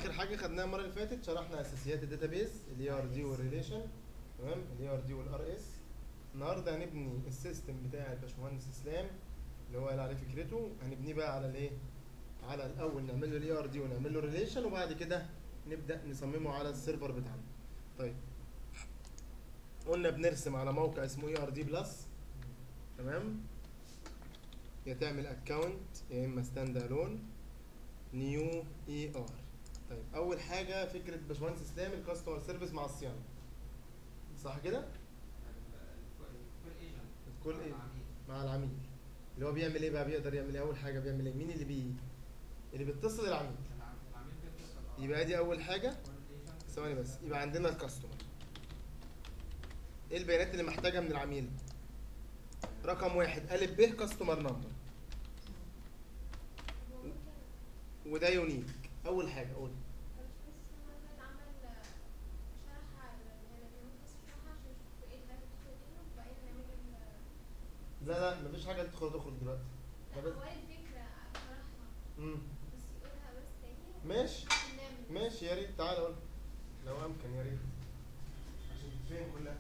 اخر حاجه خدناها المره اللي فاتت شرحنا اساسيات الداتابيز الاي ار دي والريليشن تمام الاي ار دي والار اس النهارده هنبني السيستم بتاع الباشمهندس اسلام اللي هو قال عليه فكرته هنبنيه بقى على الايه على الاول نعمل له الاي ار دي ونعمل له ريليشن وبعد كده نبدا نصممه على السيرفر بتاعنا طيب قلنا بنرسم على موقع اسمه اي ار دي بلس تمام يا تعمل اكونت يا اما ستاند الون نيو اي ار طيب اول حاجه فكره باشمهندس اسلام الكاستمر سيرفيس مع الصيانه صح كده الكل ايه مع العميل اللي هو بيعمل ايه بقى بيقدر يعمل ايه اول حاجه بيعمل ايه مين اللي بي اللي بيتصل العميل يبقى دي اول حاجه ثواني بس يبقى عندنا الكاستمر ايه البيانات اللي محتاجها من العميل رقم واحد الف ب كاستمر نمبر وده يونيك اول حاجه قول لا لا مفيش حاجه تدخل تخرج دلوقتي ده بس امم ماشي ماشي يا ريت تعالى قول لو امكن يا ريت عشان تتفهم كلها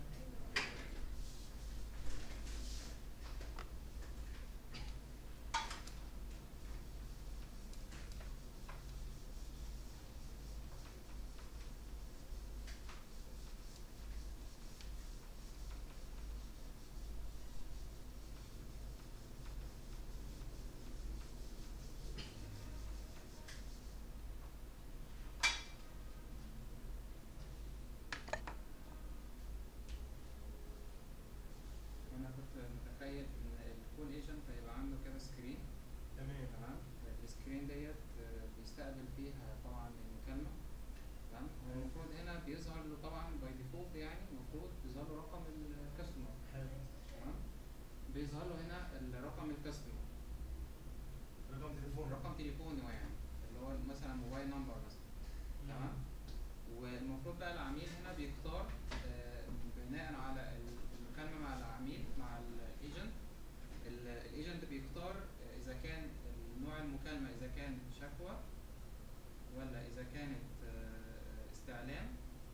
انا كنت متخيل ان الكول ايجنت هيبقى عنده كده سكرين تمام تمام السكرين ديت آه، بيستقبل فيها طبعا المكالمه تمام هو المفروض هنا بيظهر له طبعا باي ديفولت يعني المفروض بيظهر له رقم الكاستمر حلو تمام بيظهر له هنا الرقم الكاستمر رقم تليفون رقم تليفونه يعني اللي هو مثلا موبايل نمبر مثلا تمام والمفروض بقى العميل هنا بيختار آه، بناء على المكالمه مع العميل مع الايجنت الايجنت بيختار آه، اذا كان نوع المكالمه اذا كان شكوى ولا اذا كانت آه، استعلام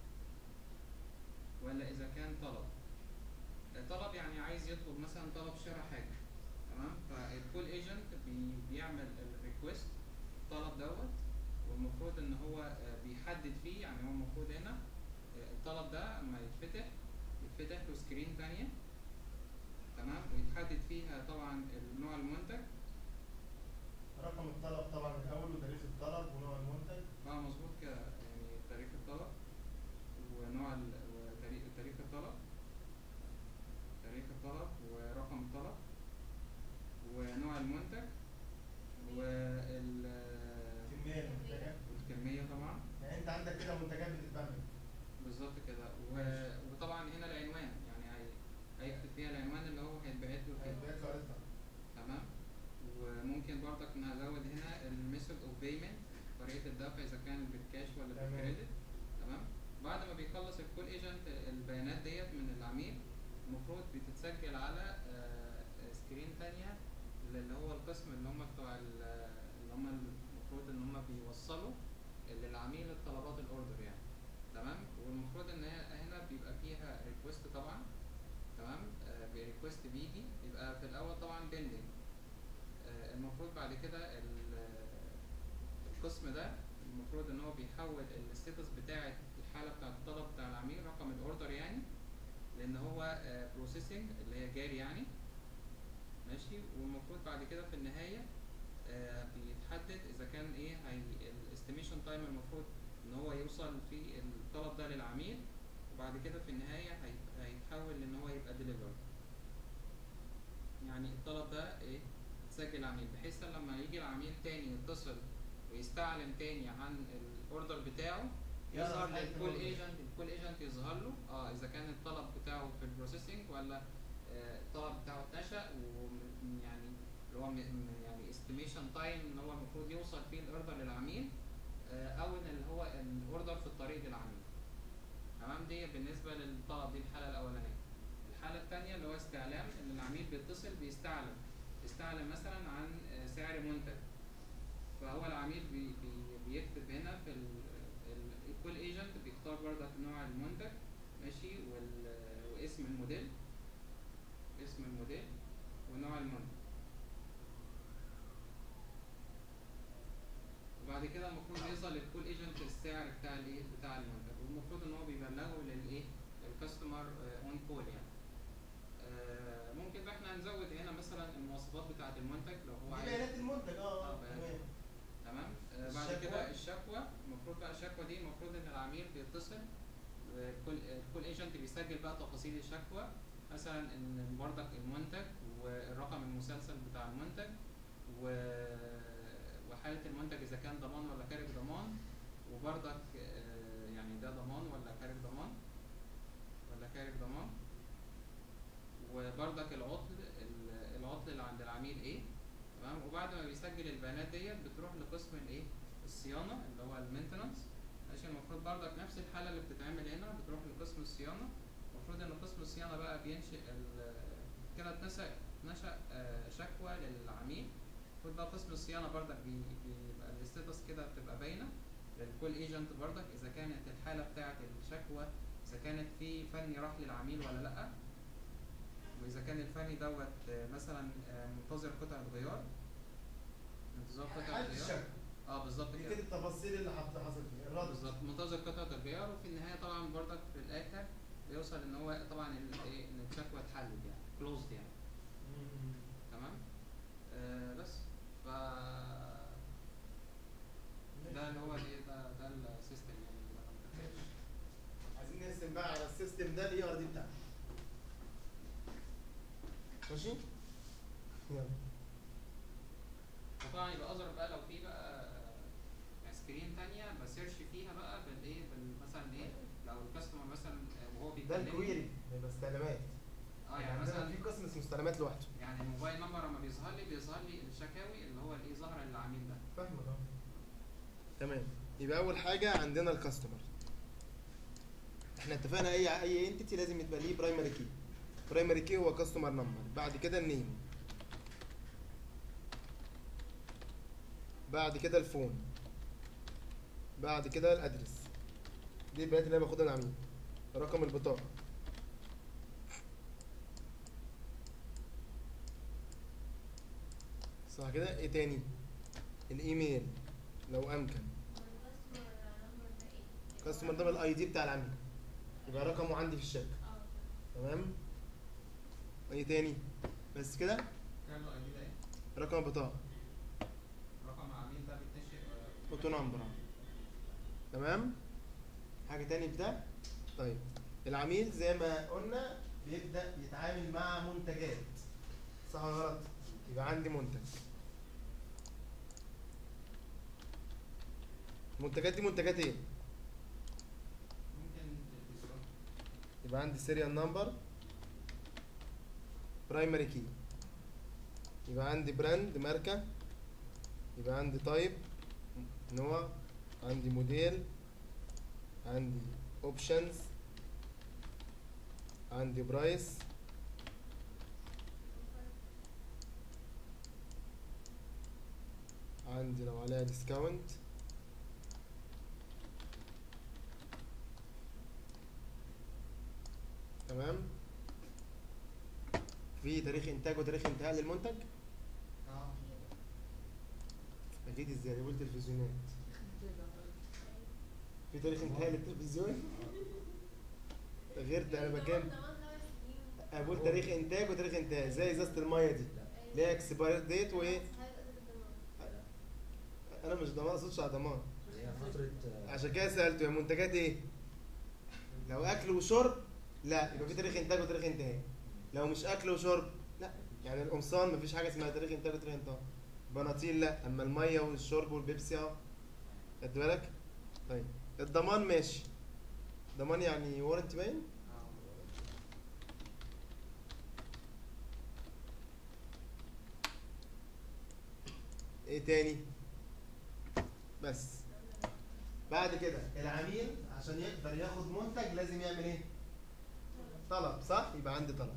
ولا اذا كان طلب طلب يعني عايز يطلب مثلا طلب شراء حاجه تمام فالكول ايجنت بي بيعمل الريكوست الطلب دوت والمفروض ان هو آه، بيحدد فيه يعني هو المفروض هنا آه، الطلب ده اما يتفتح يتفتح له سكرين تانية تمام ويتحدد فيها طبعا نوع المنتج رقم الطلب طبعا الاول وتاريخ الطلب ونوع المنتج اه مظبوط كده يعني تاريخ الطلب ونوع ال... وتاريخ تاريخ الطلب تاريخ الطلب ورقم الطلب ونوع المنتج وال كميه المنتجات والكمية طبعا يعني انت عندك كده منتجات بتتباع بالظبط كده و... ماشي. وطبعا هنا العنوان يعني هي... هيكتب فيها العنوان اللي هو هيتبعت له فيه هيتبعت له عرفتها تمام وممكن برضك نزود هنا الميثود اوف بيمنت طريقه الدفع اذا كان بالكاش ولا تمام. بالكريدت تمام بعد ما بيخلص الكول ايجنت البيانات ديت من العميل المفروض بتتسجل على آه، سكرين تانية اللي هو القسم اللي هم بتوع ال- اللي هم المفروض ان هم بيوصلوا للعميل الطلبات الاوردر يعني تمام والمفروض ان هي هنا بيبقى فيها ريكوست طبعا تمام بريكوست بيجي يبقى في الاول طبعا بيندنج المفروض بعد كده ال- القسم ده المفروض ان هو بيحول الستاتس بتاعه الحاله بتاعه الطلب بتاع العميل رقم الاوردر يعني لان هو بروسيسنج اللي هي جاري يعني ماشي والمفروض بعد كده في النهايه آه، بيتحدد اذا كان ايه هي الاستيميشن تايم المفروض ان هو يوصل في الطلب ده للعميل وبعد كده في النهايه هي- هيتحول ان هو يبقى ديليفرد يعني الطلب ده ايه تسجل العميل بحيث لما يجي العميل تاني يتصل ويستعلم تاني عن الاوردر بتاعه يعرف يظهر حالة للكول الأوردر. ايجنت الكول ايجنت يظهر له اه اذا كان الطلب بتاعه في البروسيسنج ولا آه، الطلب بتاعه اتنشأ ويعني اللي هو م- م- يعني استيميشن تايم ان هو المفروض يوصل فيه الاوردر للعميل آه، او ان اللي هو الاوردر في الطريق للعميل تمام دي بالنسبه للطلب دي الحاله الاولانيه الحاله الثانيه اللي هو استعلام ان العميل بيتصل بيستعلم يستعلم مثلا عن آه، سعر منتج فهو العميل بي بي بيكتب هنا في ال- اسم الموديل اسم الموديل ونوع المنتج وبعد كده المفروض يظهر للكول ايجنت السعر بتاع الايه بتاع المنتج والمفروض ان هو بيبلغه للايه للكاستمر اون كول يعني آه، ممكن بقى احنا نزود هنا مثلا المواصفات بتاعه المنتج لو هو دي عايز بيانات المنتج اه آه، آه، بيانات. تمام تمام آه، بعد الشكوى. كده الشكوى المفروض بقى الشكوى دي المفروض ان العميل بيتصل كل كل ايجنت بيسجل بقى تفاصيل الشكوى مثلا ان بردك المنتج والرقم المسلسل بتاع المنتج و- وحالة المنتج اذا كان ضمان ولا خارج ضمان وبردك آه، يعني ده ضمان ولا خارج ضمان ولا خارج ضمان وبردك العطل ال- العطل اللي عند العميل ايه تمام وبعد ما بيسجل البيانات ديت بتروح لقسم الايه الصيانه اللي هو المينتنانس ماشي المفروض برضك نفس الحاله اللي بتتعمل هنا بتروح لقسم الصيانه المفروض ان قسم الصيانه بقى بينشئ ال- كده اتنشأ نشأ آه، شكوى للعميل المفروض بقى قسم الصيانه برضك بي- بيبقى الاستاتس كده بتبقى باينه للكول ايجنت برضك اذا كانت الحاله بتاعه الشكوى اذا كانت في فني راح للعميل ولا لا واذا كان الفني دوت آه، مثلا آه، منتظر قطعه غيار انتظار قطعه حالة غيار الشكوى اه بالظبط دي كده كده التفاصيل اللي حط- حصل فيها الرد بالظبط منتظر قطعة الغيار وفي النهاية طبعا برضك في الآخر بيوصل إن هو طبعا ال- إيه إن الشكوى اتحلت يعني كلوزد يعني مم. تمام آه بس ف ده اللي هو الايه ده ده السيستم يعني اللي أنا بتكلم. عايزين نرسم بقى على السيستم ده الاي ار دي بتاعنا ماشي يلا وطبعا يبقى اظهر بقى لو في بقى آه، سكرين تانية بسيرش فيها بقى بالايه بال- مثلا ايه لو الكاستمر مثلا آه، وهو ده بيكلمني الكويري يبقى استعلامات اه يعني عندنا مثلا في قسم اسمه استعلامات لوحده يعني الموبايل نمبر لما بيظهر لي بيظهر لي الشكاوي اللي هو الايه ظاهره للعميل ده فاهمك اه تمام يبقى اول حاجه عندنا الكاستمر احنا اتفقنا اي اي انتيتي لازم يبقى ليه برايمري كي برايمري كي هو كاستمر نمبر بعد كده النيم بعد كده الفون بعد كده الادرس دي البيانات اللي انا باخدها من العميل رقم البطاقه صح كده ايه تاني الايميل لو امكن كاستمر ده الاي دي بتاع العميل يبقى رقمه عندي في الشركه تمام ايه تاني بس كده كام الاي دي ده ايه؟ رقم البطاقه رقم العميل ده بيتنشئ آه، اوتو نمبر تمام حاجه تاني في ده طيب العميل زي ما قلنا بيبدا يتعامل مع منتجات صح ولا غلط يبقى عندي منتج المنتجات دي منتجات ايه ممكن تلفزيون يبقى عندي سيريال نمبر برايمري كي يبقى عندي براند ماركة يبقى عندي تايب نوع عندي موديل عندي اوبشنز عندي برايس عندي لو عليها ديسكاونت تمام في تاريخ انتاج وتاريخ انتهاء للمنتج اه اكيد ازاي بقول تلفزيونات في تاريخ انتهاء للتلفزيون غير ده انا بكام انا بقول تاريخ انتاج وتاريخ انتهاء زي ازازه الميه دي ليها اكسباير ديت وايه انا مش ضمان اقصدش على ضمان هي فترة عشان كده سالته يا منتجات ايه لو اكل وشرب لا يبقى في تاريخ انتاج وتاريخ انتهاء لو مش اكل وشرب لا يعني القمصان مفيش حاجه اسمها تاريخ انتاج وتاريخ انتهاء بناطيل لا اما الميه والشرب والبيبسي اهو خدت بالك طيب الضمان ماشي ضمان يعني وارنتي باين ايه تاني بس بعد كده العميل عشان يقدر ياخد منتج لازم يعمل ايه طلب صح يبقى عندي طلب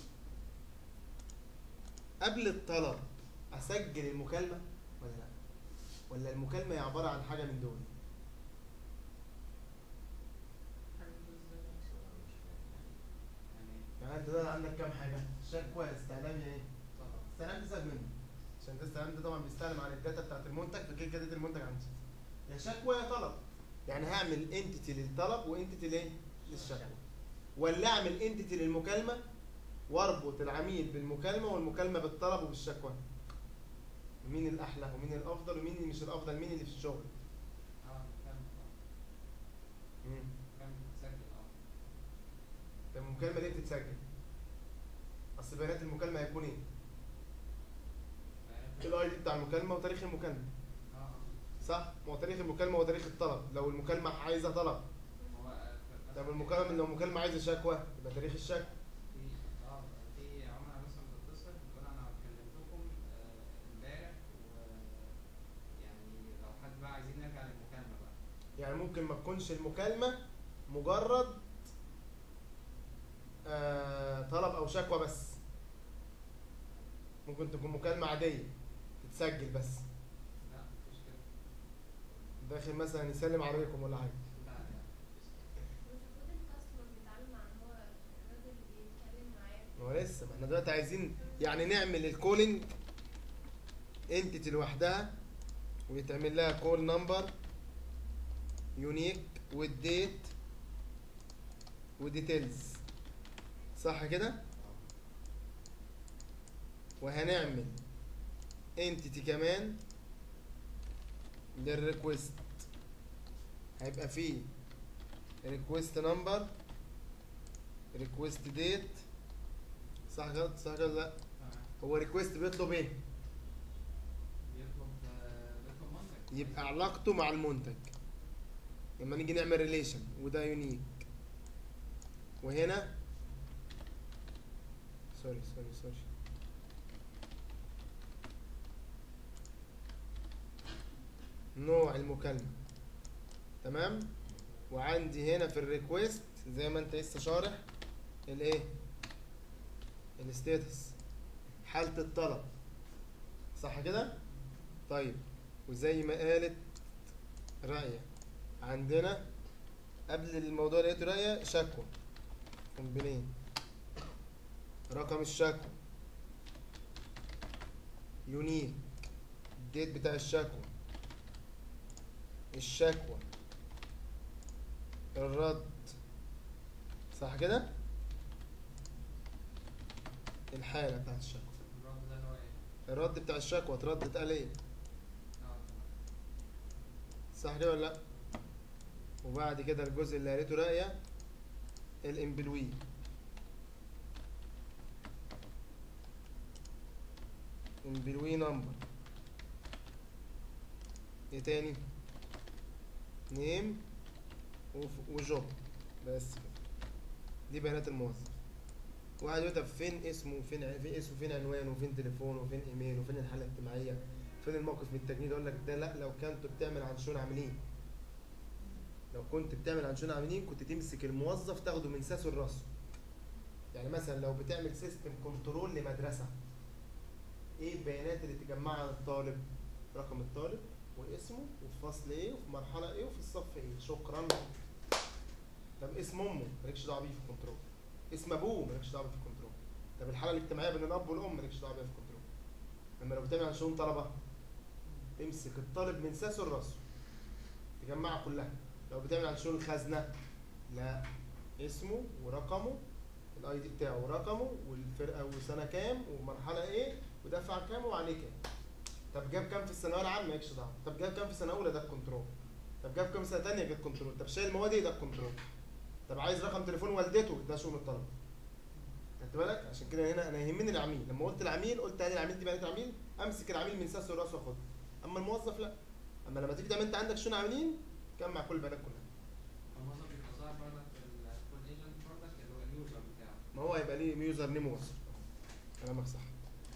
قبل الطلب اسجل المكالمه ولا لا ولا المكالمه هي عباره عن حاجه من دول يعني ده عندك كام حاجه شكوى استعلام ايه استعلام تسال منه عشان ده استعلام ده طبعا بيستعلم عن الداتا بتاعت المنتج فكده كده داتا المنتج عندي يا شكوى يا طلب يعني هعمل انتيتي للطلب وانتيتي ليه للشكوى ولا اعمل انتيتي للمكالمه واربط العميل بالمكالمه والمكالمه بالطلب وبالشكوى مين الاحلى ومين الافضل ومين اللي مش الافضل مين اللي في الشغل اه كم مم. كم بتسجل اه طب المكالمه ليه بتتسجل اصل بيانات المكالمه هيكون ايه الاي دي بتاع المكالمه وتاريخ المكالمه اه اه صح ما هو تاريخ المكالمه وتاريخ الطلب لو المكالمه عايزه طلب هو آه، ف- طب مثلاً المكالمه لو المكالمه عايزه شكوى يبقى تاريخ الشكوى في اه في عملاء مثلا بتتصل بتقول انا كلمتكم آه، امبارح و يعني لو حد بقى عايزين نرجع للمكالمه بقى يعني ممكن ما تكونش المكالمه مجرد آه طلب او شكوى بس ممكن تكون مكالمه عاديه تتسجل بس لا مفيش كده داخل مثلا يسلم عليكم ولا حاجه لا لا المفروض الكاستمر بيتعامل مع ان هو الراجل اللي بيتكلم معاه ما هو لسه ما احنا دلوقتي عايزين يعني نعمل الكولينج انتيتي لوحدها ويتعمل لها كول نمبر يونيك والديت وديتيلز صح كده وهنعمل انتيتي كمان للريكوست هيبقى فيه ريكوست نمبر ريكوست ديت صح كده صح كده لا تمام هو ريكوست بيطلب ايه بيطلب آه، بيطلب منتج يبقى علاقته مع المنتج لما نيجي نعمل ريليشن وده يونيك وهنا سوري سوري سوري نوع المكالمة تمام وعندي هنا في الريكوست زي ما انت لسه شارح الايه الستاتس حالة الطلب صح كده طيب وزي ما قالت رأية عندنا قبل الموضوع اللي لقيته رأية شكوى كومبلين رقم الشكوى يونيك الديت بتاع الشكوى الشكوى الرد صح كده الحالة بتاعت الشكوى الرد ده اللي هو ايه؟ الرد بتاع الشكوى اترد اتقال ايه اه تمام صح كده ولا لا وبعد كده الجزء اللي قريته راقية الامبلوي امبلوي نمبر ايه تاني نيم وف- وجوب بس كده دي بيانات الموظف واحد يقول طب فين اسمه وفين ع- فين اسمه فين عنوانه وفين تليفونه وفين ايميل وفين الحاله الاجتماعيه فين الموقف من التجنيد اقول لك ده لا لو كنت بتعمل عن شؤون عاملين لو كنت بتعمل عن شؤون عاملين كنت تمسك الموظف تاخده من ساسه لراسه يعني مثلا لو بتعمل سيستم كنترول لمدرسه ايه البيانات اللي تجمعها عن الطالب رقم الطالب واسمه وفي فصل ايه وفي مرحله ايه وفي الصف ايه شكرا طب اسم امه مالكش دعوه بيه في الكنترول اسم ابوه مالكش دعوه بيه في الكنترول طب الحاله الاجتماعيه بين الاب والام مالكش دعوه بيها في الكنترول اما لو بتعمل عن شؤون طلبه تمسك الطالب من ساسه لراسه تجمعها كلها لو بتعمل عن شؤون خزنه لا اسمه ورقمه الاي دي بتاعه ورقمه والفرقه وسنه كام ومرحله ايه ودفع كام وعليه كام طب جاب كام في الثانويه العامه مالكش دعوه طب جاب كام في سنه اولى ده الكنترول طب جاب كام في سنه ثانيه ده الكنترول طب شايل مواد ايه ده الكنترول طب عايز رقم تليفون والدته ده شؤون الطلبه خدت بالك عشان كده هنا انا يهمني العميل لما قلت العميل قلت ادي العميل دي بيانات العميل امسك العميل من ساسه وراسه واخدها اما الموظف لا اما لما تيجي تعمل انت عندك شؤون عاملين جمع كل البيانات كلها الموظف بيبقى ظاهر برضك في الكول ايجنت برضك اللي هو اليوزر بتاعه ما هو هيبقى ليه يوزر نيم ووصف كلامك صح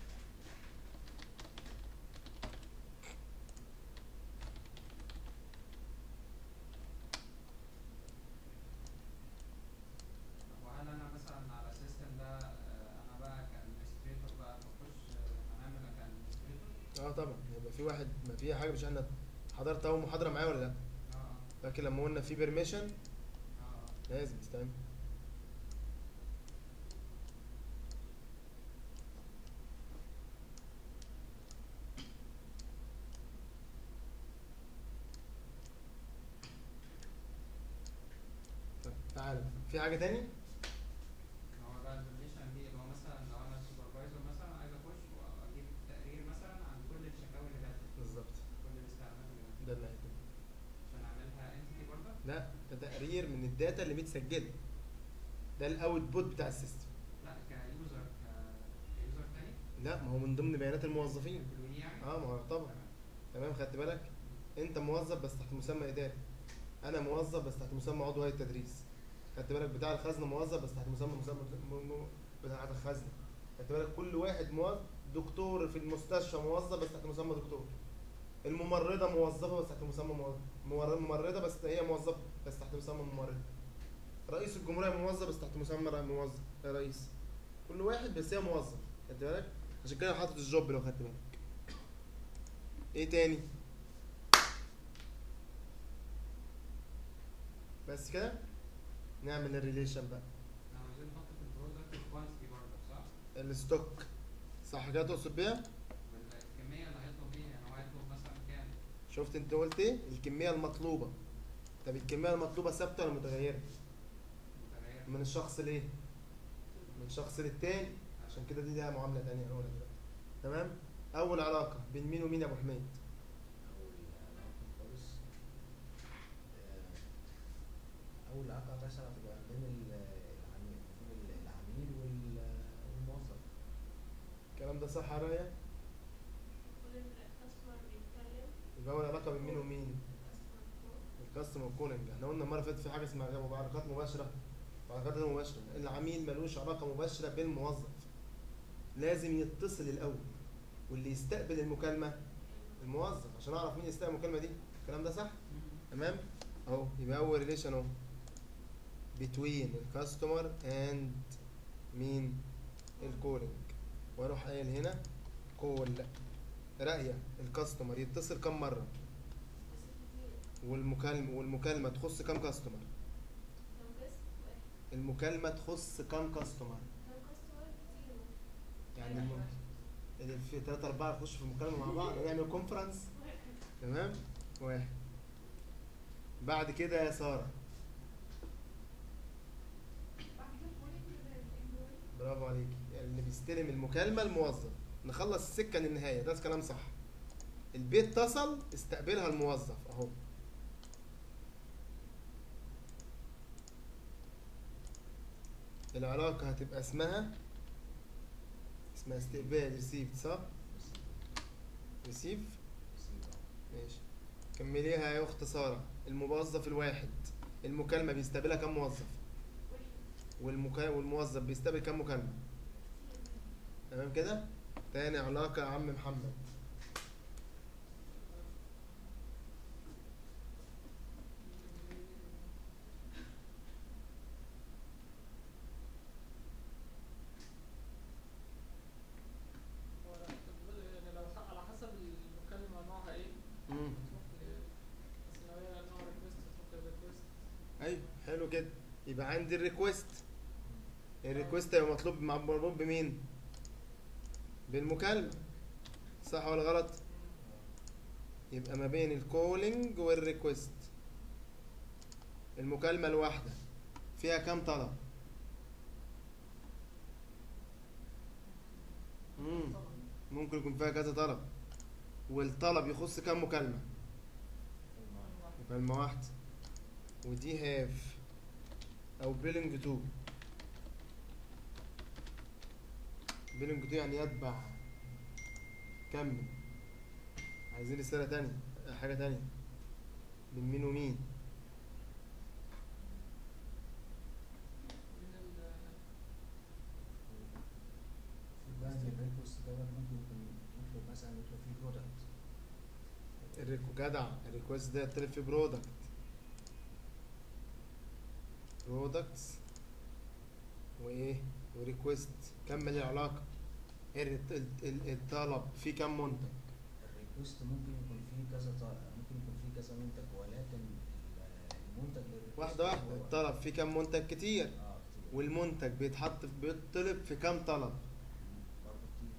طب وهل انا مثلا على السيستم ده آه، انا بقى كادمنستريتور بقى بخش آه، هنعمل كادمنستريتور اه طبعا هيبقى في واحد ما في حاجه مش احنا حضرت اول محاضره معايا ولا لا اه اه فاكر لما قلنا في بيرميشن اه لازم تستعمل تعالى في حاجه تاني هو بقى الريليشن دي اللي هو مثلا لو انا سوبرفايزر مثلا عايز اخش واجيب تقرير مثلا عن كل الشكاوي اللي جات لي، بالظبط كل الاستعلامات اللي جات لي، ده اللي هيتم عشان اعملها انتيتي برضه لا ده تقرير من الداتا اللي متسجله ده الاوتبوت بتاع السيستم لا كيوزر كيوزر تاني لا ما هو من ضمن بيانات الموظفين الوي يعني اه ما هو طبعا تمام خدت بالك انت موظف بس تحت مسمى اداري انا موظف بس تحت مسمى عضو هيئه التدريس خدت بالك بتاع الخزنه موظف بس تحت مسمى مسمى م- م- بتاع الخزنه خدت بالك كل واحد موظف دكتور في المستشفى موظف بس تحت مسمى دكتور الممرضه موظفه بس تحت مسمى موظف مور- ممرضه بس هي موظفه بس تحت مسمى ممرضه رئيس الجمهوريه موظف بس تحت مسمى رئ- موظف رئيس كل واحد بس هي موظف خدت بالك عشان كده حاطط الجوب لو خدت بالك ايه تاني بس كده نعمل الريليشن بقى احنا عاوزين نحط في البرودكت الكوانتيتي برضه صح؟ الستوك صح كده تقصد بيها والكمية اللي هيطلب بيها يعني هو هيطلب مثلا كام؟ شفت انت قلت ايه الكميه المطلوبه طب الكميه المطلوبه ثابته ولا متغيره متغير من الشخص ليه من شخص للتاني عشان كده دي ليها معامله تانية هنقولها دلوقتي تمام اول علاقه بين مين ومين يا ابو حميد أول علاقة خالص آه، أول علاقة مثلا تبقى بين ال- العميل بين العميل وال- والموظف الكلام ده صح يا رايا كل الكاستمر بيتكلم يبقى اول علاقه بين مين ومين الكاستمر كود الكاستمر كولينج احنا قلنا المره اللي فاتت في حاجه اسمها غير علاقات مباشره وعلاقات غير مباشره العميل ملوش علاقه مباشره بالموظف لازم يتصل الاول واللي يستقبل المكالمه الموظف عشان اعرف مين يستقبل المكالمه دي الكلام ده صح تمام اهو يبقى اول ريليشن اهو between الكاستمر اند مين الكولينج واروح قايل هنا كول رايه الكاستمر يتصل كم مره بس كتير والمكالمه والمكالمه تخص كم كاستمر كم قسط واحد المكالمه تخص كم كاستمر كم كاستمر كتير يعني الم... اللي في 3 4 يخشوا في مكالمه مع بعض نعمل كونفرنس واحد تمام واحد بعد كده يا ساره بعد كده بولينج الامبلوي برافو عليك يعني اللي بيستلم المكالمه الموظف نخلص السكه للنهايه ده كلام صح البيت اتصل استقبلها الموظف اهو العلاقه هتبقى اسمها اسمها استقبال ريسيفد صح ريسيف ماشي كمليها يا اخت ساره الموظف الواحد المكالمه بيستقبلها كم موظف واحد والمكا... والموظف بيستقبل كم مكالمه كتير تمام كده تاني علاقة يا عم محمد هو لا، طب يعني لو ح- على حسب المكالمة نوعها ايه مم. تروح ل بس لو هي نوع ريكوست تروح للريكوست ايوه حلو كده يبقى عندي الريكوست الريكوست هيبقى مطلوب مع مربوط بمين بالمكالمة صح ولا غلط يبقى ما بين الكولينج والريكوست المكالمة الواحدة فيها كم طلب مم. ممكن يكون فيها كذا طلب والطلب يخص كم مكالمة مكالمة واحدة ودي هاف أو بيلينج تو بيلينج تو يعني يتبع كمل عايزين رسالة تانية حاجة تانية من مين ومين من ال بقى إن الريكوست دوت ممكن يكون يطلب مثلا يطلب فيه برودكت الريكو جدع الريكوست ده يطلب في برودكت برودكتس وايه وريكوست كمل العلاقة الرت- ال- ال- الطلب فيه كم منتج الريكوست ممكن يكون فيه كذا طا- ممكن يكون فيه كذا منتج ولكن ال- المنتج للريكوست واحدة واحدة هو- الطلب فيه كم منتج كتير اه كتير والمنتج بيتحط في بيطلب في كم طلب برضه كتير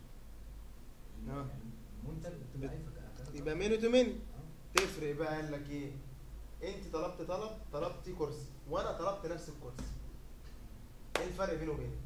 آه. يعني المنتج بت- بتبقى عارفة كذا يبقى طبعاً. ميني تو ميني اه تفرق بقى قال لك ايه انت طلبت طلب طلبتي كرسي وانا طلبت نفس الكرسي ايه الفرق بينه وبينك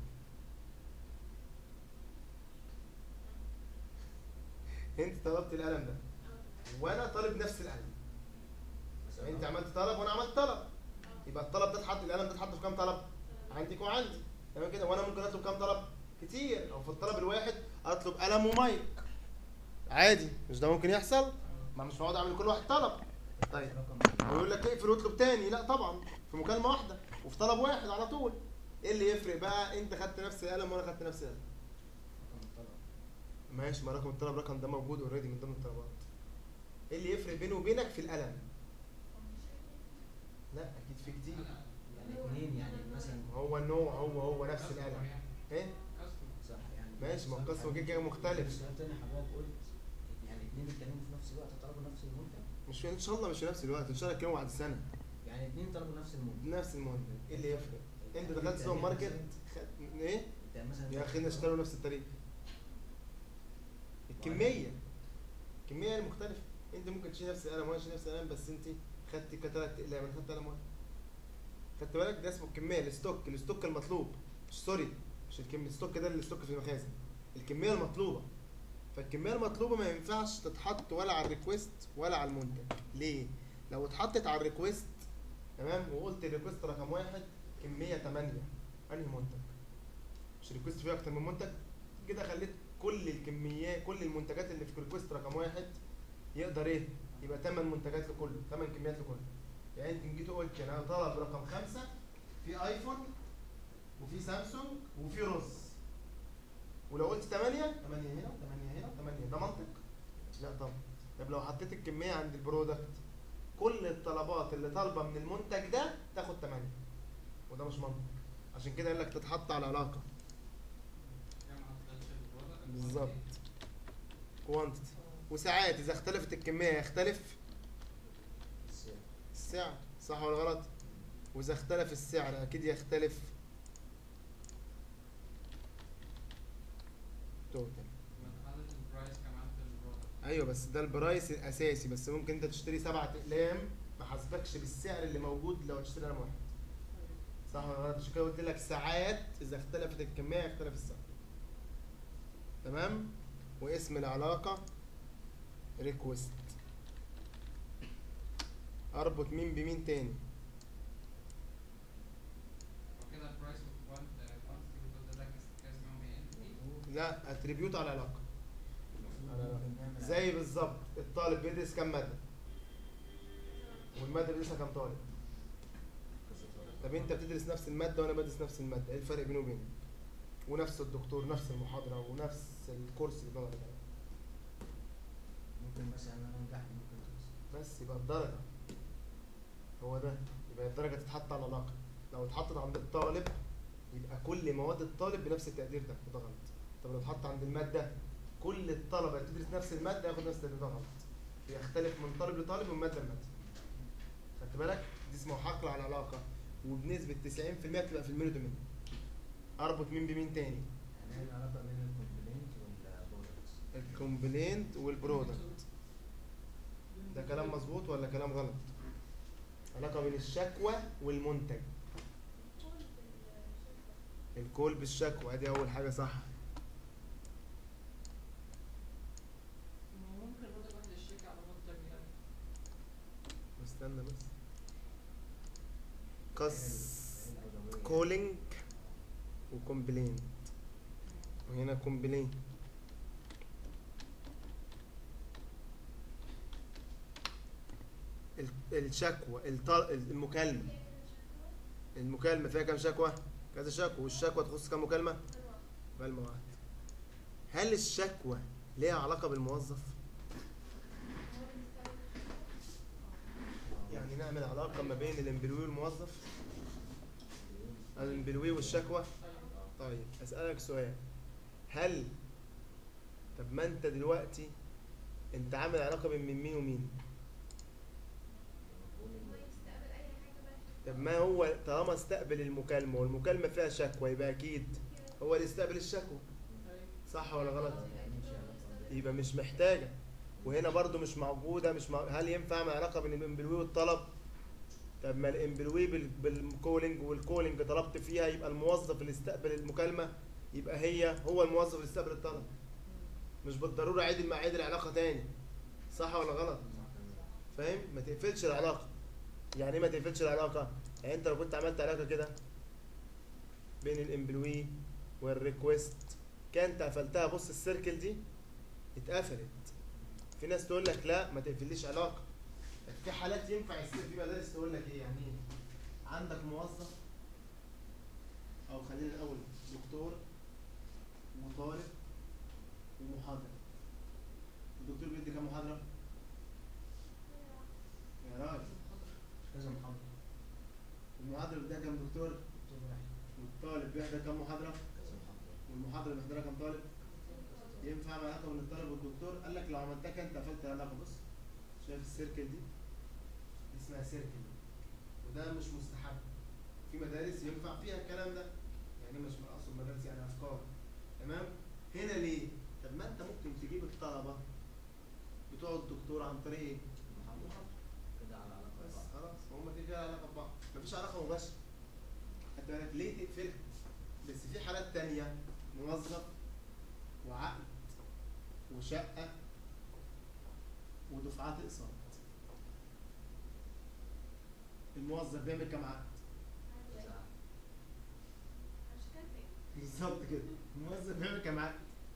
انت طلبت القلم ده وانا طالب نفس القلم مثلا انت عملت طلب وانا عملت طلب يبقى الطلب ده اتحط القلم ده اتحط في كام طلب عندك وعندي تمام كده وانا ممكن اطلب كام طلب كتير او في الطلب الواحد اطلب قلم ومايك عادي مش ده ممكن يحصل ما مش هقعد اعمل كل واحد طلب طيب رقم ويقول لك اقفل واطلب تاني لا طبعا في مكالمه واحده وفي طلب واحد على طول ايه اللي يفرق بقى انت خدت نفس القلم وانا خدت نفس القلم رقم الطلب ماشي ما رقم الطلب رقم ده موجود اوريدي من ضمن الطلبات ايه اللي يفرق بينه وبينك في القلم لا اكيد في كتير يعني اتنين يعني مثلا هو النوع هو هو نفس القلم ايه صح يعني ماشي ما هو سؤال القسم حضرتك- كده كده مختلف. سؤال تاني حضرتك قلت يعني اتنين بيتكلموا في نفس الوقت طلبوا نفس المنتج مش في ان شاء الله مش في نفس الوقت ان شاء الله كانوا بعد سنه يعني اتنين طلبوا نفس المنتج نفس المنتج ايه اللي يفرق انت يعني دخلت سوبر مثلاً- ماركت خد... ايه انت مثلا يا اخي اشتروا نفس الطريقه الكميه الكميه المختلفه انت ممكن تشيل نفس القلم وانا اشيل نفس القلم بس انت خدت كثلاث اقلام انا خدت قلم واحد خدت بالك ده اسمه الكميه الستوك الستوك المطلوب مش سوري مش الكميه الستوك ده الستوك في المخازن الكميه المطلوبه فالكميه المطلوبه ما ينفعش تتحط ولا على الريكوست ولا على المنتج ليه لو اتحطت على الريكوست تمام وقلت الريكوست رقم واحد كميه 8 انهي منتج مش ريكوست فيه اكتر من منتج كده خليت كل الكميات كل المنتجات اللي في ريكوست رقم واحد يقدر ايه يبقى 8 منتجات لكله 8 كميات لكله يعني انت جيت قلت انا طلب رقم خمسة في ايفون وفي سامسونج وفي رز ولو قلت 8 8 هنا و8 هنا و8 ده منطق لا طبعا طب لو حطيت الكميه عند البرودكت كل الطلبات اللي طالبه من المنتج ده تاخد 8 وده مش منطق عشان كده قال لك تتحط على علاقه بالظبط كوانتيتي وساعات اذا اختلفت الكميه يختلف السعر. السعر صح ولا غلط واذا اختلف السعر اكيد يختلف توتال ايوه بس ده البرايس الاساسي بس ممكن انت تشتري سبعة اقلام ما حاسبكش بالسعر اللي موجود لو تشتري قلم واحد صح ولا غلط عشان كده قلت لك ساعات اذا اختلفت الكميه يختلف السعر تمام واسم العلاقه ريكوست اربط مين بمين تاني وكده البرايس والكوانتيتي ده اسمهم ايه؟ لا اتريبيوت على علاقه ممكن نعمل زي بالظبط الطالب بيدرس كام ماده والماده بيدرسها كام طالب كذا طالب. طب انت بتدرس نفس الماده وانا بدرس نفس الماده ايه الفرق بيني وبينك ونفس الدكتور نفس المحاضره ونفس الكورس اللي بنقعد عليه ممكن مثلا انا نجحت ممكن تنسى بس يبقى الدرجه هو ده يبقى الدرجه تتحط على العلاقه لو اتحطت عند الطالب يبقى كل مواد الطالب بنفس التقدير ده وده غلط طب لو اتحط عند الماده كل الطلبه اللي بتدرس نفس الماده ياخد نفس التقدير ده غلط بيختلف من طالب لطالب ومن ماده لماده خدت بالك دي اسمها حقل على العلاقه وبنسبه 90% بتبقى في الميلو دومين اربط مين بمين تاني يعني ايه العلاقه بين الكومبلينت والبرودكتس الكومبلينت والبرودكت ده كلام مظبوط ولا كلام غلط علاقه بين الشكوى والمنتج الكول بالشكوى دي اول حاجه صح ممكن برضه واحد يشتكي على منتج يعني استنى بس قص كولينج وكومبلينت وهنا كومبلينت ال- الشكوى الط- المكالمة المكالمة فيها كام شكوى؟ كذا شكوى والشكوى تخص كام مكالمة؟ مكالمة واحدة هل الشكوى ليها علاقة بالموظف؟ يعني نعمل علاقة ما بين الامبلوي والموظف؟ الامبلوي والشكوى؟ طيب اسالك سؤال هل طب ما انت دلوقتي انت عامل علاقه بين من مين ومين طب ما هو طالما استقبل المكالمه والمكالمه فيها شكوى يبقى اكيد هو اللي استقبل الشكوى صح ولا غلط يبقى مش محتاجه وهنا برضو مش موجوده مش مع... هل ينفع اعمل علاقه بين الامبلوي والطلب طب ما الامبلوي بال- بالكولينج والكولينج طلبت فيها يبقى الموظف اللي استقبل المكالمه يبقى هي هو الموظف اللي استقبل الطلب مش بالضروره عيد المواعيد العلاقه تاني صح ولا غلط فاهم ما تقفلش العلاقه يعني ايه ما تقفلش العلاقه يعني انت لو كنت عملت علاقه كده بين الامبلوي والريكوست كانت قفلتها بص السيركل دي اتقفلت في ناس تقول لك لا ما تقفليش علاقه في حالات ينفع يصير في مدارس تقول لك ايه يعني ايه عندك موظف او خلينا الاول دكتور وطالب ومحاضره الدكتور بيدي كام محاضره يا راجل كذا محاضرة المحاضره بيديها كام دكتور دكتور واحد والطالب بيحضر كام محاضره كذا محاضرة والمحاضره اللي بيحضرها كام طالب ينفع علاقه بين الطالب والدكتور قال لك لو عملتها كده انت قفلت العلاقه بص شايف السيركل دي دي اسمها سيركل وده مش مستحب في مدارس ينفع فيها الكلام ده يعني مش اقصد مدارس يعني افكار تمام هنا ليه طب ما انت ممكن تجيب الطلبه بتوع الدكتور عن طريق ايه محاضرة كده على علاقة بس بعض خلاص هما كده كده علاقه ببعض مفيش علاقه مباشره انت بالك ليه تقفلها بس في حالات تانية موظف وعقد وشقة ودفعات اقساط الموظف بيعمل كام عقد كذا عقد. بالظبط كده الموظف بيعمل كام عقد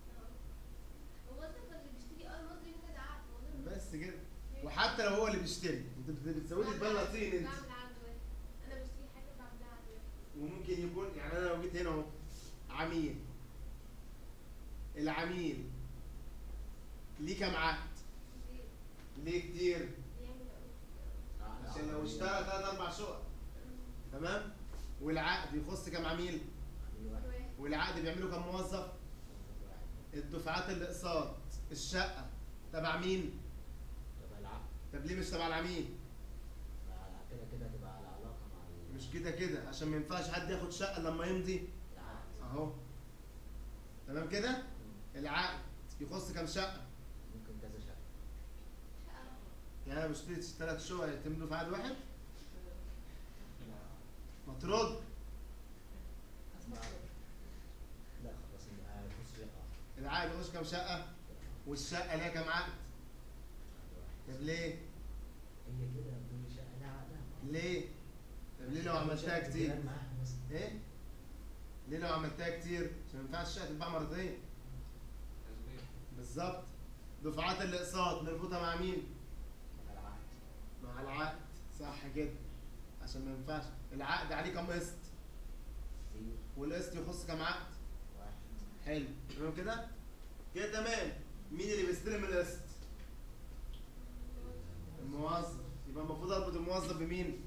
بس كده وحتى لو هو اللي بيشتري انت بت- بتزودي البلاطين انت بعمل عقد واحد انا بشتري حاجه بعملها عقد واحد وممكن يكون يعني انا لو جيت هنا اهو عميل العميل ليه كام عقد؟ كتير. ليه كتير؟ بيعمل عقود. عقد عشان لو عربية. اشترى ثلاث اربع شقق تمام؟ والعقد يخص كام عميل؟ عميل واحد واحد. والعقد بيعمله كام موظف؟ موظف واحد الدفعات الاقساط الشقه تبع مين؟ تبع العقد طب ليه مش تبع العميل؟ على- كده كده تبقى على علاقة مع ال- مش كده كده عشان ما ينفعش حد ياخد شقه لما يمضي العقد اهو تمام كده؟ مم. العقد يخص كام شقه؟ ممكن كذا شقة يعني انا بشتري ثلاث شقق يتملوا في عقد واحد؟ ما ترد لا خلاص يبقى نص شقة العقد يخش كام شقه؟ والشقه ليها كام عقد؟ عقد واحد طب ليه؟ هي كده كل شقة لها عقدها ليه؟ طب ليه لو عملتها شقة كتير؟ الجيران معاها مثلا ايه؟ ليه لو عملتها كتير؟ عشان ما ينفعش الشقه تتباع مرتين تسويق بالظبط دفعات الاقساط مربوطه مع مين؟ مع العقد مع العقد صح كده عشان ما ينفعش العقد عليه كام قسط؟ كتير والقسط يخص كام عقد؟ واحد حلو تمام كده؟ كده تمام مين اللي بيستلم القسط؟ الموظف يبقى المفروض اربط الموظف بمين؟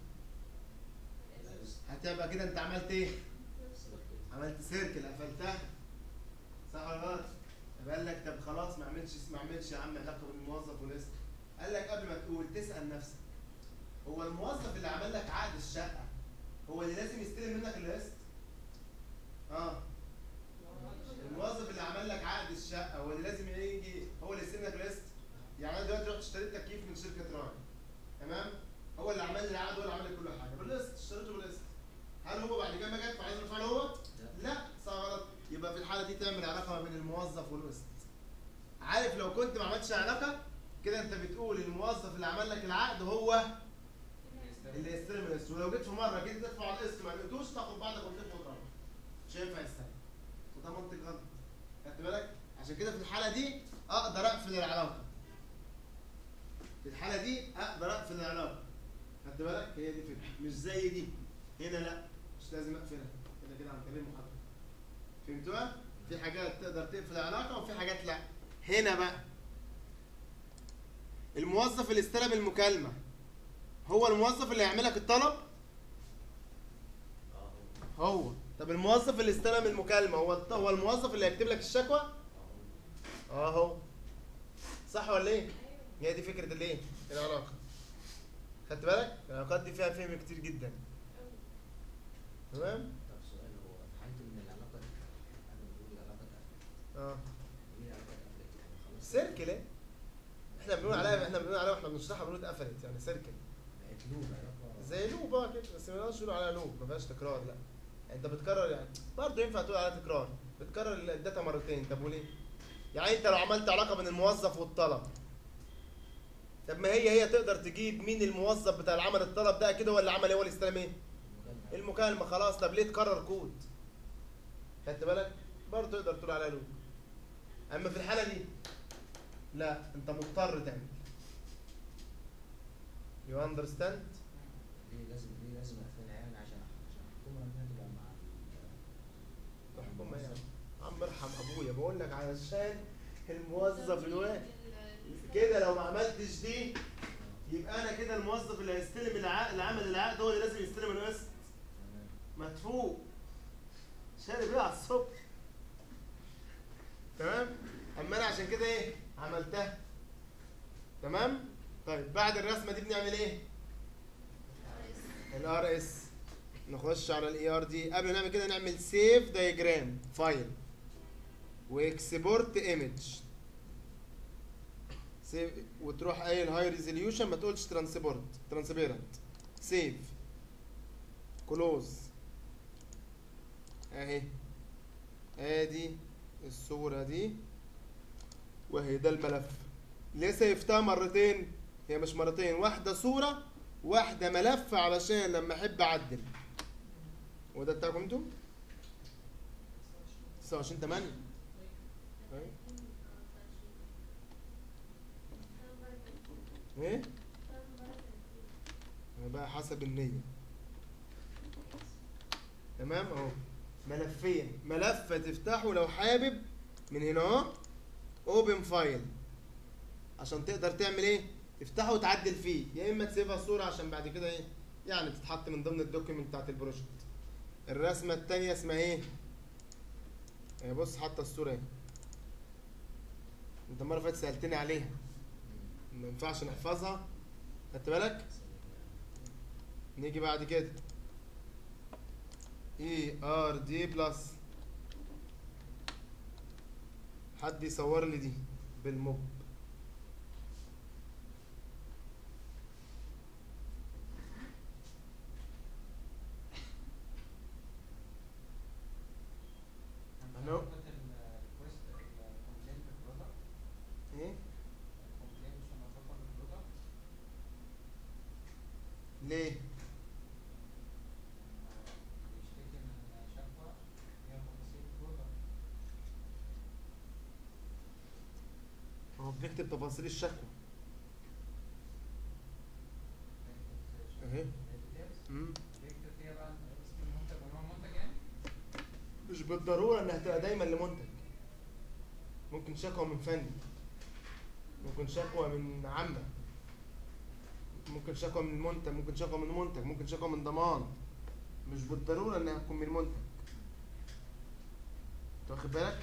هتبقى كده انت عملت ايه؟ عملت سيركل قفلتها صح ولا غلط؟ طب قال لك طب خلاص ما اعملش ما اعملش يا عم علاقه بين الموظف والقسط قال لك قبل ما تقول تسال نفسك هو الموظف اللي عمل لك عقد الشقه هو اللي لازم يستلم منك القسط؟ اه الموظف اللي عمل لك عقد الشقه هو اللي لازم يجي هو اللي يستلم لك القسط يعني انا دلوقتي رحت اشتريت تكييف من شركه راعي تمام هو اللي عمل لي العقد هو اللي عمل لي كل حاجه بالقسط اشتريته بالقسط هل هو بعد كده ما جت فعايز ادفع له هو؟ لا صح غلط يبقى في الحاله دي تعمل علاقه ما بين الموظف والقسط عارف لو كنت ما عملتش علاقه كده انت بتقول الموظف اللي عمل لك العقد هو اللي يستلم القسط ولو جيت في مره كده تدفع القسط ما لقيتوش تاخد بعضك وتلف وتروح مش هينفع يستلم وده منطق غلط خدت بالك عشان كده في الحاله دي اقدر اقفل العلاقه في الحاله دي اقدر اقفل العلاقه خدت بالك هي دي فكره مش زي دي هنا لا مش لازم اقفلها كده كده عن طريق المحاضره فهمتوها في حاجات تقدر تقفل العلاقه وفي حاجات لا هنا بقى الموظف اللي استلم المكالمه هو الموظف اللي هيعمل لك الطلب اه هو هو طب الموظف اللي استلم المكالمه هو الط- هو الموظف اللي هيكتب لك الشكوى اه هو اه هو صح ولا ايه هي دي فكره الايه العلاقه خدت بالك العلاقات دي فيها فهم كتير جدا تمام طب سؤال هو في حالة إن العلاقة أنا بقول العلاقة اتقفلت اه ليه العلاقة اتقفلت يعني خلاص سيركل ايه احنا بنقول عليها احنا بنقول عليها واحنا بنشرحها بنقول اتقفلت يعني سيركل بقت لوب علاقة زي لوب بقى كده بس ما نقدرش نقول عليها لوب ما فيهاش تكرار لا انت بتكرر يعني برضه ينفع تقول عليها تكرار بتكرر الداتا مرتين طب وليه؟ يعني انت لو عملت علاقه بين الموظف والطلب طب ما هي هي تقدر تجيب مين الموظف بتاع العمل الطلب ده كده ولا عمل ايه ولا استلم ايه؟ المكالمة. المكالمه خلاص طب ليه تكرر كود؟ خدت بالك؟ برضه تقدر تقول عليها لوب اما في الحاله دي لا انت مضطر تعمل يو اندرستاند ليه لازم ليه لازم اقفلها يعني عشان عشان احكمها انها تبقى مع ال- مع تحكمها يعني الموظف. عم ارحم ابويا بقول لك علشان الموظف الواحد ال- كده لو ما عملتش دي يبقى انا كده الموظف اللي هيستلم العقد العمل العقد هو اللي لازم يستلم القسط تمام مدفوع شارب ايه على الصبح تمام اما انا عشان كده ايه عملتها تمام طيب بعد الرسمه دي بنعمل ايه الار اس نخش على الاي ار دي قبل ما نعمل كده نعمل سيف دايجرام فايل واكسبورت ايمج سيف وتروح قايل هاي ريزوليوشن ما تقولش ترانسبورت ترانسبيرنت سيف كلوز اهي ادي الصورة دي وهي ده الملف ليه سيفتها مرتين هي مش مرتين واحدة صورة واحدة ملف علشان لما احب اعدل وده بتاعكم انتوا 29 8 ايه انا بقى حسب النية تمام اهو ملفين ملف تفتحه لو حابب من هنا اهو اوبن فايل عشان تقدر تعمل ايه تفتحه وتعدل فيه يا اما تسيبها صورة عشان بعد كده ايه يعني تتحط من ضمن الدوكيمنت بتاعت البروجكت الرسمة التانية اسمها ايه اهي بص حاطة الصورة اهي انت المرة اللي فاتت سألتني عليها ما ينفعش نحفظها خدت بالك نيجي بعد كده اي ار دي بلس حد يصور لي دي بالموب أنا- ايه ليه هو بنكتب تفاصيل الشكوى اهي مم. مش بالضرورة انها تبقى دايما لمنتج ممكن شكوى من فني ممكن شكوى من عامة ممكن شكوى من منتج ممكن شكوى من منتج ممكن شكوى من ضمان مش بالضرورة انها تكون من منتج انت واخد بالك؟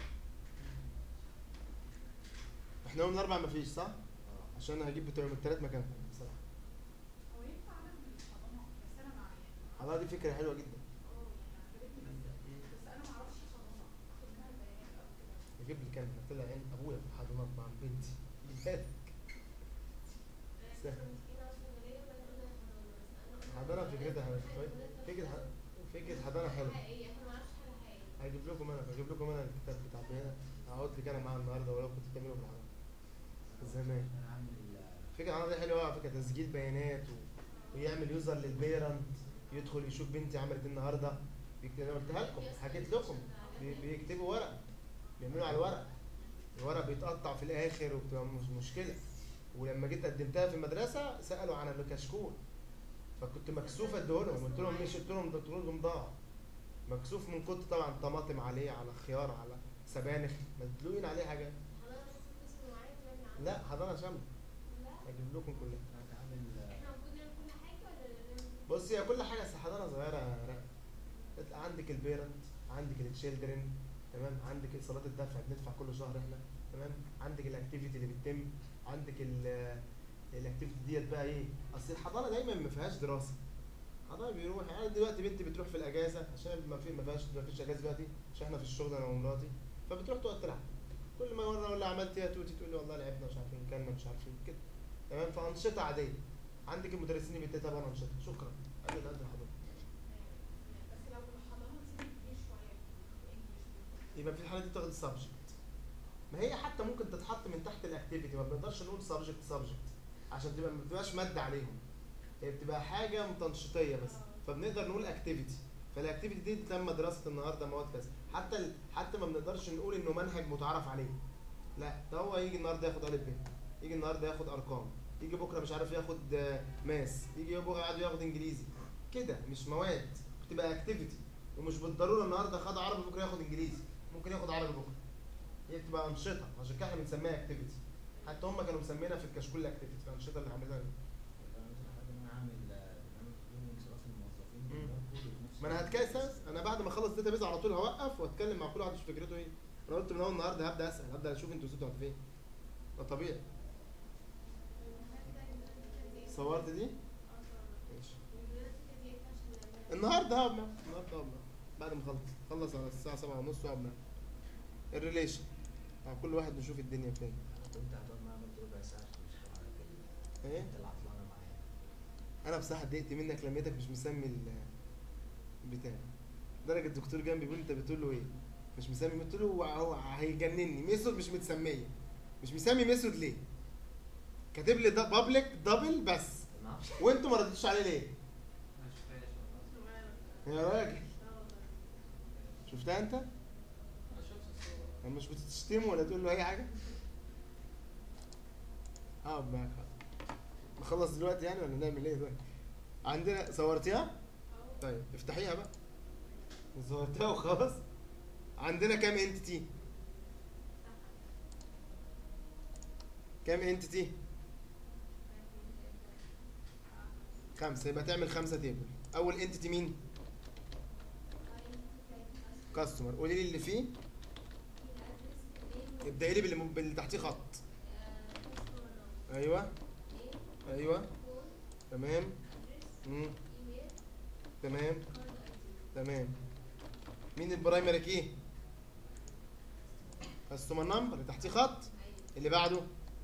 احنا يوم الاربع مفيش صح؟ اه عشان هجيب بتوع التلات مكانكم بصراحة هو ينفع اعمل الحضانه بس انا مع يعني والله دي فكرة حلوة جدا اه يعني عجبتني بس بس انا ما اعرفش حضانه اخد منها البيانات او كده يجيب لي كام طلع عين ابويا في الحضانات مع بنتي حضانة فكرتها حلوة فكرة ح- فكرة حضانة حلوة حقيقية احنا ما نعرفش حاجة حقيقية هجيب لكم انا هجيب لكم انا الكتاب بتاع بيانا هقعد لك انا معاه النهارده ولو كنت بتعملوا في الحضانة زمان انا عامل فكرة الحضانة دي حلوة على فكرة تسجيل بيانات و... ويعمل يوزر للبيرنت يدخل يشوف بنتي عملت ايه النهارده بيكتب انا قلتها لكم حكيت لكم بي- بيكتبوا ورق بيعملوا على الورق الورق بيتقطع في الاخر وبتبقى مش مشكله ولما جيت قدمتها في المدرسه سالوا عن الكشكول فكنت مكسوف اديهولهم قلت لهم مش قلت لهم قلت لهم ضاع مكسوف من كنت طبعا طماطم عليه على خيار على سبانخ مدلوقين عليه حاجات حضرتك المفروض قسم معين تعمل عنه لا حضانه شامله لا هجيب لكم كلها انا عامل احنا المفروض نعمل كل حاجة ولا نعمل بص هي كل حاجه بس حضانه صغيره يا رق. بتبقى عندك البيرنت عندك التشيلدرن تمام عندك ايصالات الدفع بندفع كل شهر احنا تمام عندك الاكتيفيتي اللي بتتم عندك ال الاكتيفيتي ديت بقى ايه اصل الحضانه دايما ما فيهاش دراسه حضانه بيروح يعني دلوقتي بنتي بتروح في الاجازه عشان ما في ما فيهاش ما فيش اجازه دلوقتي عشان احنا في الشغل انا ومراتي فبتروح تقعد تلعب كل ما مره اقول لها عملت ايه يا توتي تقول لي والله لعبنا مش عارفين كلنا مش عارفين كده تمام فانشطه عاديه عندك المدرسين اللي بيدوا طبعا انشطه شكرا قبل قد الحضانه بس لو الحضانه سنة كبير شويه انجلش يبقى في الحاله دي بتاخد السبجكت ما هي حتى ممكن تتحط من تحت الاكتيفيتي ما بنقدرش نقول سبجكت سبجكت عشان تبقى ما بتبقاش ماده عليهم هي بتبقى حاجه تنشيطيه بس فبنقدر نقول اكتيفيتي فالاكتيفيتي دي تم دراسه النهارده مواد كذا حتى ال... حتى ما بنقدرش نقول انه منهج متعارف عليه لا ده هو يجي النهارده ياخد الف ب يجي النهارده ياخد ارقام يجي بكره مش عارف ياخد آه، ماس يجي بكره قاعد ياخد انجليزي كده مش مواد بتبقى اكتيفيتي ومش بالضروره النهارده خد عربي بكره ياخد انجليزي ممكن ياخد عربي بكره هي بتبقى انشطه عشان كده احنا بنسميها اكتيفيتي حتى هم كانوا مسمينها في الكشكول اكتيفيتي الانشطه اللي عاملينها دي. يبقى مثلا حد انا عامل آه، برنامج تطوير انصراف الموظفين مم. بالنور كود في نفس ما انا الوقت. هتكاسس انا بعد ما اخلص داتا بيز على طول هوقف واتكلم مع كل واحد يشوف فكرته ايه انا قلت من اول النهارده هبدا اسال هبدا اشوف انتوا وصلتوا عند فين ده طبيعي صورت دي ماشي النهارده هقعد معاهم. النهارده هقعد معاهم. بعد ما اخلص خلص على الساعه 7 ونص واقعد معاهم. الريليشن مع كل واحد نشوف الدنيا فين وانت هتقعد معايا برضه ربع ساعه عشان مش هتعرف ال- ايه انت اللي عطلانه معايا انا بصراحه اتضايقت منك لميتك مش مسمي ال بتاع درجة الدكتور جنبي بيقول انت بتقول له ايه مش مسمي قلت له هو- هو هيجنني ميثود مش متسميه مش مسمي ميثود ليه كاتب لي ده بابليك دبل بس ما اعرفش وانتوا ما ردتوش عليه ليه ما شفتهاش والله. يا راجل شفتها انت انا شفت الصورة يعني مش بتشتمه ولا تقول له اي حاجه هقعد معاك حاضر. نخلص دلوقتي يعني ولا نعمل ايه دلوقتي عندنا صورتيها طيب افتحيها بقى صورتها وخلاص عندنا كام انتيتي كام انتيتي خمسة يبقى تعمل خمسة تيبل أول انتيتي مين؟ كاستمر قولي لي اللي فيه ابدأي لي باللي باللي تحتيه خط أيوه أيوه تمام مم. تمام تمام مين البرايمري كي؟ كاستمر نمبر اللي تحتيه خط اللي بعده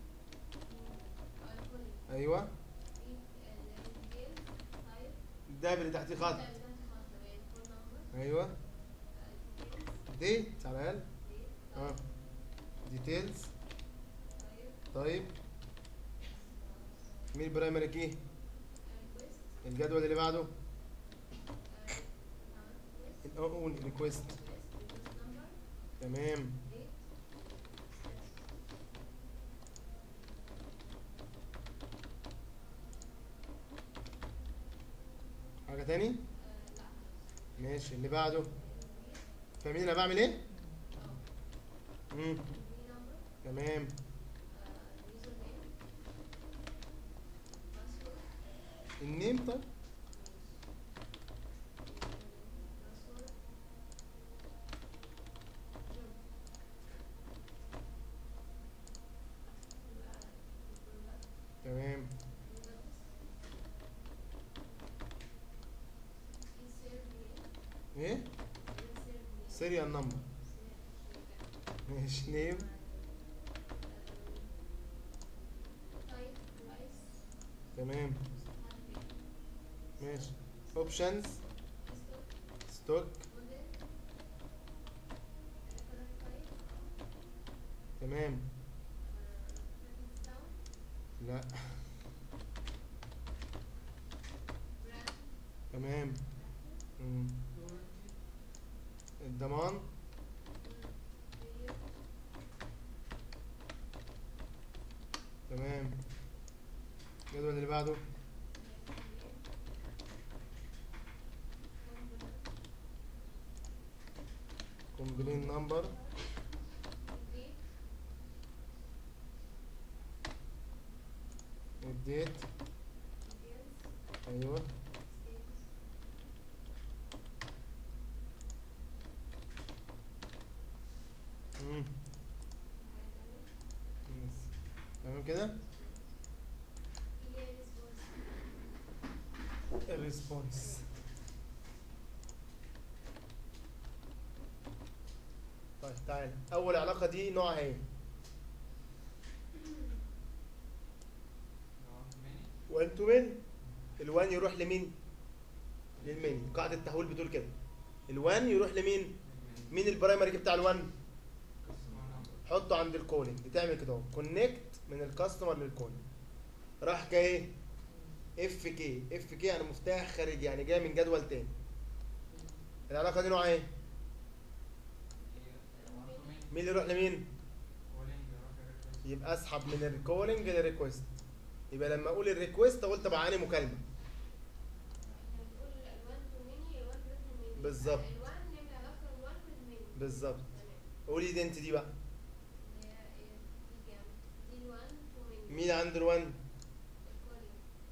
أيوه ده اللي تحتيه خط أيوه ديت على الأقل اه ديتيلز طيب مين البرايمري كي؟ الجدول اللي بعده اقول ريكويست تمام حاجة تاني؟ ماشي اللي بعده فاهمين انا بعمل ايه؟ مم. تمام النيم طيب تمام ايه سيريال نمبر ماشي نيم تمام ماشي اوبشنز ستوك تمام لا تمام مم. الضمان تمام الجدول اللي بعده كومبلين نمبر الديت ايوه مم. بس. تمام كده الريسبونس طيب تعالى اول علاقه دي نوعها ايه ماني وان تو مين الوان يروح لمين للميني قاعده التحويل بتقول كده ال1 يروح لمين مين البرايمري كي بتاع ال1 حطه عند الكولينج تعمل كده كونكت من الكاستمر للكولينج راح جاي اف كي اف كي يعني مفتاح خارجي يعني جاي من جدول تاني العلاقه دي نوعها ايه مين اللي يروح لمين يبقى اسحب من الكولينج للريكوست يبقى لما اقول الريكوست اقول طب عاني مكالمه احنا بنقول الالوان تو ميني الوان بيروح للميني بالظبط. الالوان نعمل علاقه الوان بالميني بالظبط تمام قولي دي انت دي بقى اللي هي ايه دي كام دي الوان تو ميني مين عنده الوان الكولينج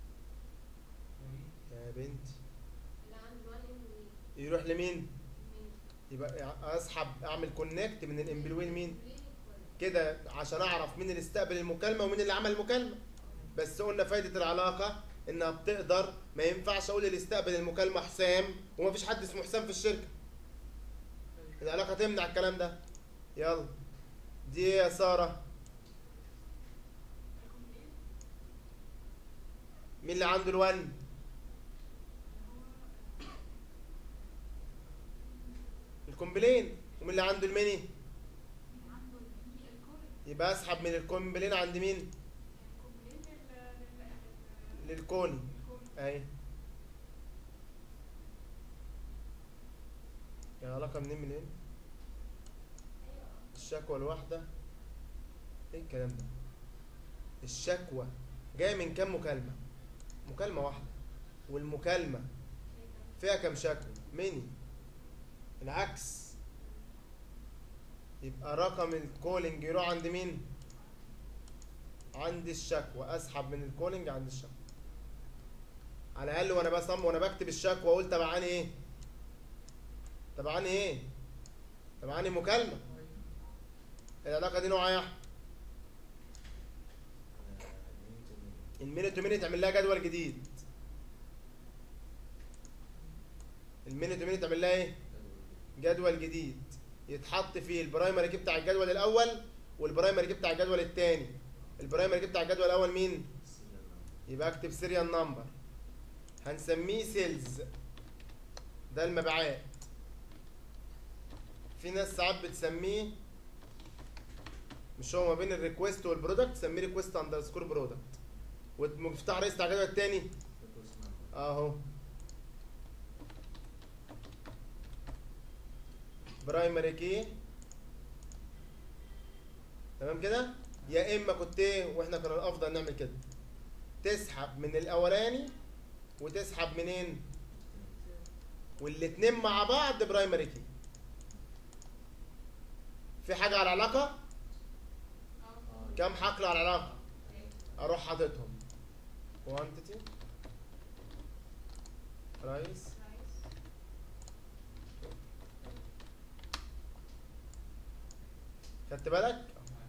يا بنتي اللي عنده الوان ام وي يروح لمين ميني يبقى اسحب اعمل كونكت من الامبلوي لمين للكولينج. كده عشان اعرف مين اللي استقبل المكالمه ومين اللي عمل المكالمه بس قلنا فايده العلاقه انها بتقدر ما ينفعش اقول اللي استقبل المكالمه حسام ومفيش حد اسمه حسام في الشركه العلاقه تمنع الكلام ده يلا دي ايه يا ساره مين اللي عنده الون الكومبلين ومين اللي عنده الميني عنده الميني الكولينج يبقى اسحب من الكومبلين عند مين الكومبلين لل لل للكوني للكولينج. اهي يا علاقة منين منين الشكوى الواحدة ايه الكلام ده الشكوى جاية من كام مكالمة مكالمة واحدة والمكالمة فيها كام شكوى ميني العكس يبقى رقم الكولينج يروح عند مين عند الشكوى اسحب من الكولينج عند الشكوى على الاقل وانا بصم وانا بكتب الشكوى اقول تبعاني ايه تبعاني ايه تبعاني مكالمه العلاقه دي نوعها ايه يا أحمد؟ المينيت تو مينيت اعمل لها جدول جديد المينيت تو مينيت اعمل لها ايه جدول جديد يتحط فيه البرايمري كي بتاع الجدول الاول والبرايمري كي بتاع الجدول الثاني البرايمري كي بتاع الجدول الاول مين يبقى اكتب سيريال نمبر هنسميه سيلز ده المبيعات في ناس ساعات بتسميه مش هو ما بين الريكوست والبرودكت سميه ريكوست اندرسكور برودكت والمفتاح الرئيسي بتاع الجدول التاني اهو برايمري كي تمام كده يا اما كنت ايه واحنا كان الافضل نعمل كده تسحب من الاولاني وتسحب منين والاتنين مع بعض برايمري كي في حاجه على العلاقه كام حقل على العلاقه اروح حاططهم كوانتيتي رايس خدت بالك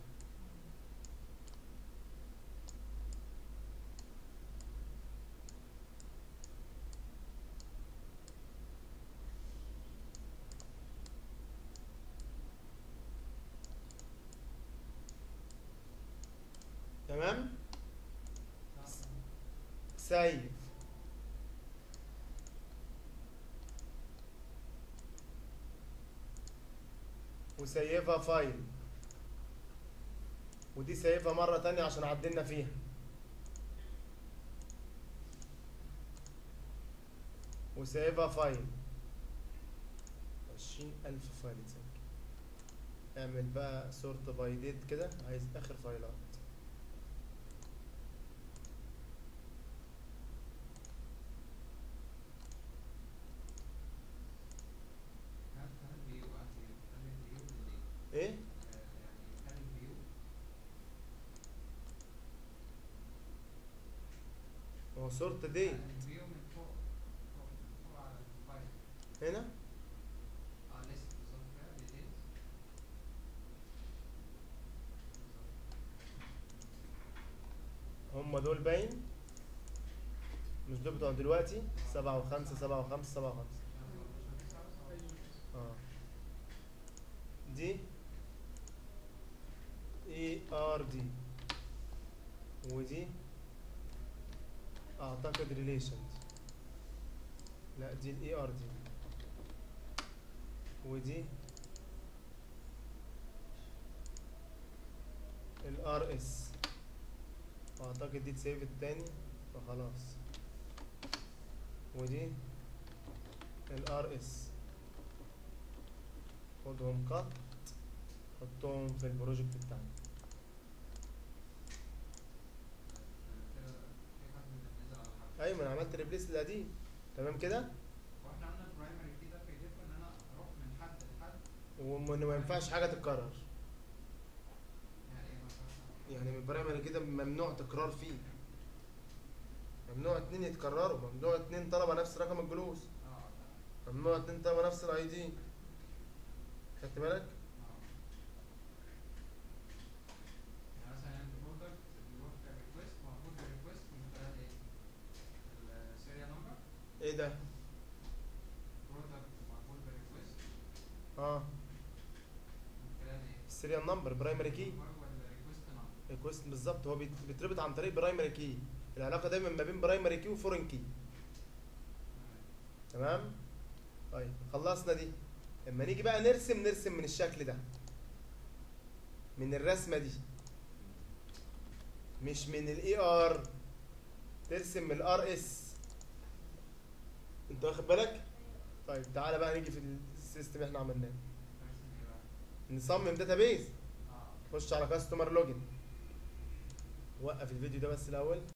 تمام سيف وسيفها فايل ودي سيفها مرة تانية عشان عدلنا فيها وسيفها فايل عشرين ألف فايل اتسجل اعمل بقى سورت باي ديت كده عايز آخر فايلات ايه هو سورت ديت الفيو من فوق فوق فوق على الفايل هنا اه ليست بالظبط كده details. هم دول باين مش دول بتوع دلوقتي سبعة وخمسة سبعة وخمسة سبعة وخمسة اه دي اي ار دي ودي اعتقد ريليشن لا دي الاي ار دي ودي الار اس اعتقد دي تسيف التاني فخلاص ودي الار اس خدهم قط حطهم في البروجكت بتاعنا كده في حد من نزل على حد ايوه انا عملت ريبليس للقديم تمام كده واحنا عندنا البرايمري كي ده في ايديكم ان انا اروح من حد لحد وما ما ينفعش حاجه تتكرر يعني ايه مثلا يعني من البرايمري كده ممنوع تكرار فيه ممنوع اتنين يتكرروا ممنوع اتنين طلبه نفس رقم الجلوس اه تمام ممنوع اتنين طلبه نفس الاي دي خدت بالك اه يعني مثلا عند برودكت بيروح ريكويست المفروض الريكويست من خلال ايه؟ السيريال نمبر ايه ده برودكت مقبول بريكويست اه من خلال ايه؟ السيريال نمبر برايمري كي نمبر ولا ريكويست نمبر الكويست بالظبط هو بيت- بيتربط عن طريق برايمري كي العلاقه دايما ما بين برايمري كي وفورين كي تمام طيب خلصنا دي لما نيجي بقى نرسم نرسم من الشكل ده من الرسمه دي مش من الاي ار ترسم من الار اس انت واخد بالك طيب تعالى بقى نيجي في السيستم اللي احنا عملناه ترسم ايه بقى؟ نصمم داتابيز اه خش على كاستمر لوجن وقف الفيديو ده بس الاول